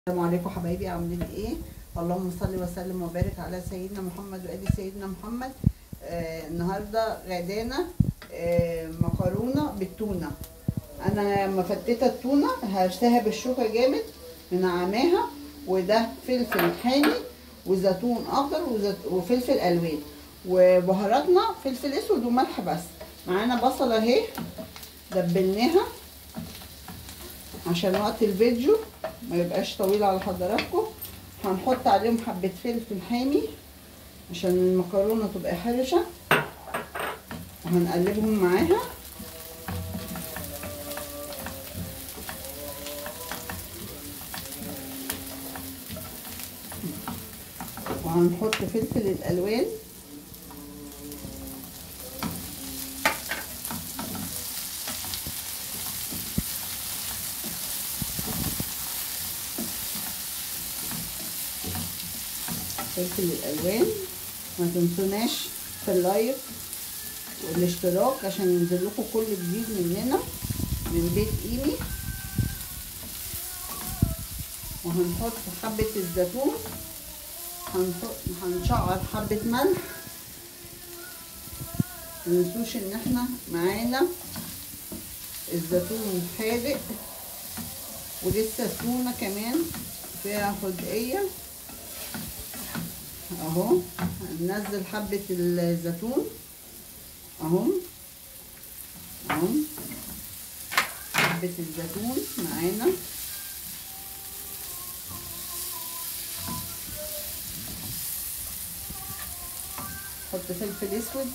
السلام عليكم حبايبي عاملين ايه اللهم صل وسلم وبارك على سيدنا محمد وآل سيدنا محمد آه النهارده غدانا آه مكرونه بالتونه انا لما فتيت التونه هرسها بالشوكه جامد منعماها وده فلفل حامي وزيتون اخضر وزت... وفلفل الوان وبهاراتنا فلفل اسود وملح بس معانا بصله اهي دبلناها عشان وقت الفيديو ما يبقاش طويل على حضراتكم هنحط عليهم حبة فلفل حامي عشان المكرونة تبقى حرشة وهنقلبهم معاها وهنحط فلفل الالوان فلفل الالوان ما تنسوناش في اللايك والاشتراك عشان ينزل لكم كل جديد مننا من بيت ايمي وهنحط حبة الزيتون هنحط هنشعر حبة ملح مننسوش ان احنا معانا الزيتون حادق ولسه التونة كمان فيها حدقية اهو هننزل حبة الزيتون اهو اهو حبة الزيتون معانا حط فلفل اسود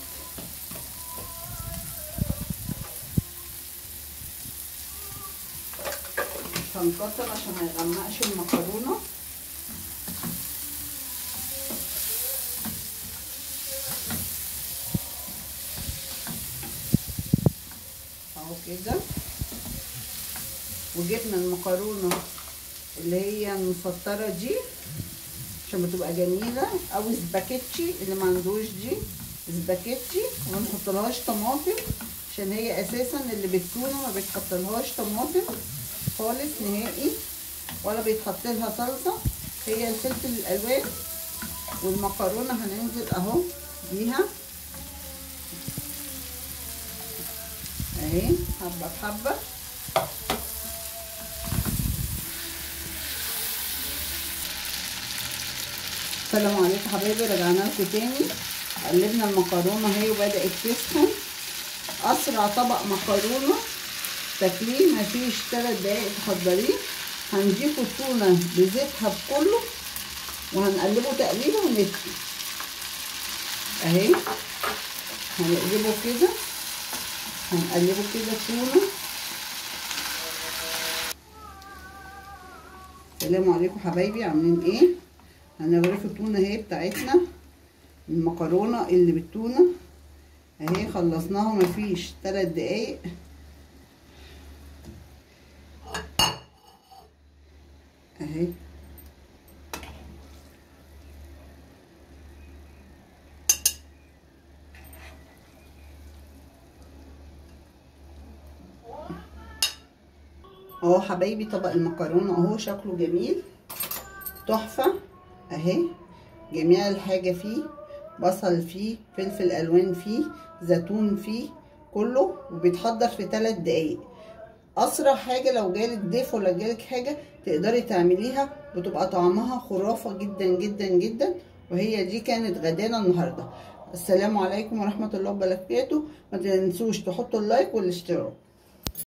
مش هنكتر عشان ما يغمقش المكرونه اهو كده وجبنا المكرونه اللي هي المسطره دي عشان بتبقى جميله او سباكيتشي اللي ما عندوش دي سباكيتشي وما نحطلهاش طماطم عشان هي اساسا اللي بالتونه ما بيتحطلهاش طماطم خالص نهائي ولا بيتحط لها صلصه هي الفلفل الالوان والمكرونه هننزل اهو بيها اهي حبه بحبه السلام عليكم حبايبي رجعنا لكم تاني قلبنا المكرونه اهي وبدات تسخن اسرع طبق مكرونه تاكليه مفيش تلات دقايق تحضريه هنضيفوا التونه بزيتها بكله وهنقلبه تقليبه ونطفي اهي هنقلبه كده هنقلبه كده التونه السلام عليكم حبايبي عاملين ايه هنغرف التونه اهي بتاعتنا المكرونه اللي بالتونه اهي خلصناها مفيش تلات دقايق اهي اهو حبايبي طبق المكرونه اهو شكله جميل تحفه اهي جميع الحاجه فيه بصل فيه فلفل الوان فيه زيتون فيه كله وبيتحضر في 3 دقايق اسرع حاجه لو جالك ضيف ولا جالك حاجه تقدري تعمليها بتبقى طعمها خرافه جدا جدا جدا وهي دي كانت غدانا النهارده السلام عليكم ورحمه الله وبركاته ما تنسوش تحطوا اللايك والاشتراك